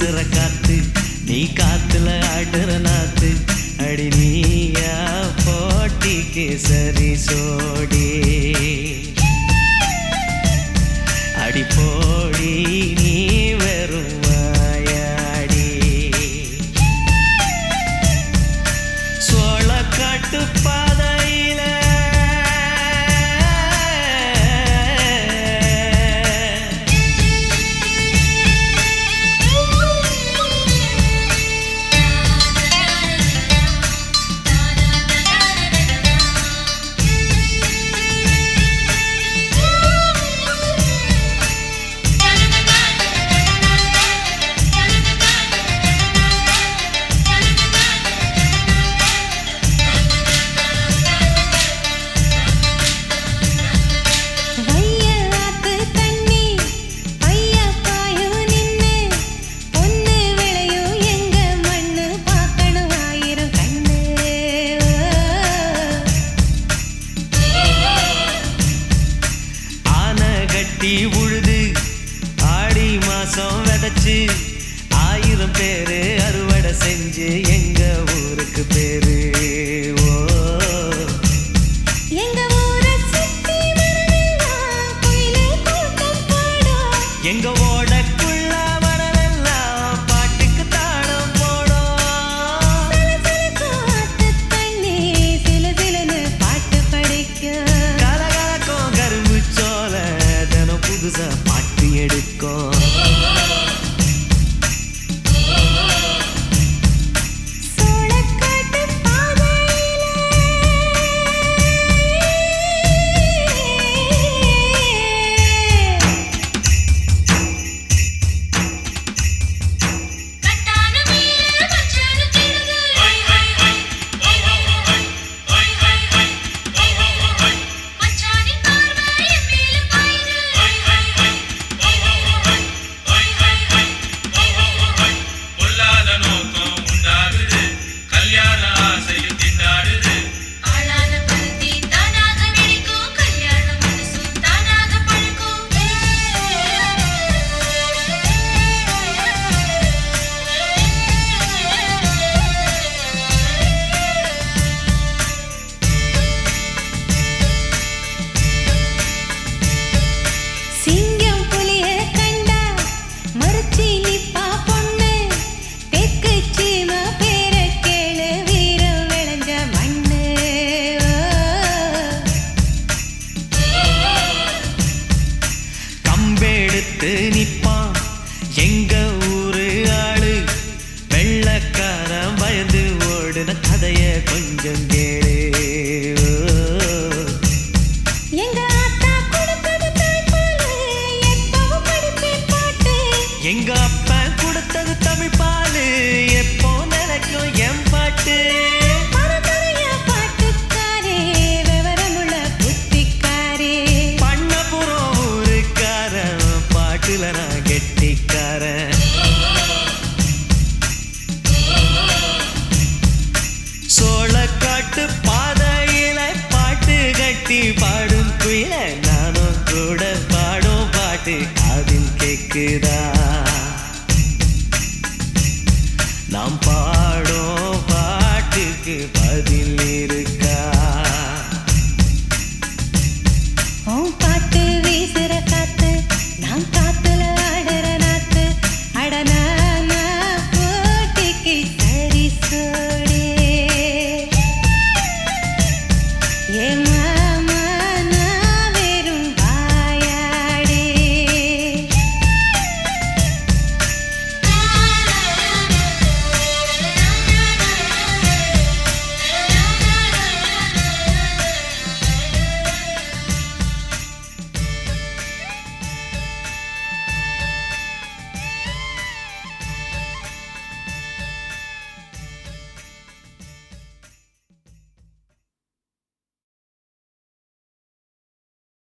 வீசுற காத்து நீ காத்துல ஆடுற நாத்து அடி நீயா போட்டிக்கு சரி சோடி அடி போடி நீ வெறும் வாயாடி சோளக்காட்டு பாதையில வையலாத்து தண்ணி ஐயா காயும் நின்னு பொண்ணு விளையும் எங்க மண்ணு பார்க்கணும் ஆயிரம் கண்ணு ஆனை கட்டி உழுது ஆடி மாசம் விதைச்சு ஆயிரம் பேரு அறுவடை செஞ்சு எங்க ஊருக்கு பேரு ஓ எங்க ஊரை சுத்தி மரமெல்லாம் குயிலே கூட்டம் பாடும் எங்க ஓடக்குள்ள வரவெல்லாம் பாட்டுக்கு தாளம் போடும் சலசலக்கும் ஆத்து தண்ணி சிலு சிலுன்னு பாட்டு படிக்கும் கலகலக்கும் கரும்பு சோல தினம் புதுசா பாட்டு எடுக்கும் சோளக்காட்டு பாதையிலே கட்டான மீன மச்சான தேடுது மச்சானின் பார்வை என் மேல பாயுது பொல்லாத நோக்கம் உண்டாகுது கல்யாண ஆசையில் திண்டாடுது ஆளான பருத்தி தானாக வெடிக்கும் கல்யாண மனசும் தானாக சிங்கம் புலிய கண்டா மறுச்சி நிப்பா பொண்ணு தெற்கு சீம பேர கேளு வீரம் விளைஞ்ச மண்ணு கம்பெடுத்து நிப்பான் எங்க ஊரு ஆளு வெள்ளக்காரன் பயந்து ஓடுன கதைய கொஞ்சம் கேளு எங்க ஆத்தா கொடுத்தது தாய்ப்பாலு எப்பவும் படிப்பேன் பாட்டு எங்க அப்பன் கொடுத்தது தமிழ் பாலு எப்போ நினைக்கும் என் பாட்டு பரதரைய பாட்டுக்காரே விவரமுள்ள புத்திக்காரே பண்ணபுரம் ஊருக்காரன் பாட்டுல நான் கெட்டிக்காரன் சோளக்காட்டு பாதையில பாட்டு கட்டி பாடும் குயில நானும் கூட பாடும் பாட்டு காதில் கேக்குதா நாம் பா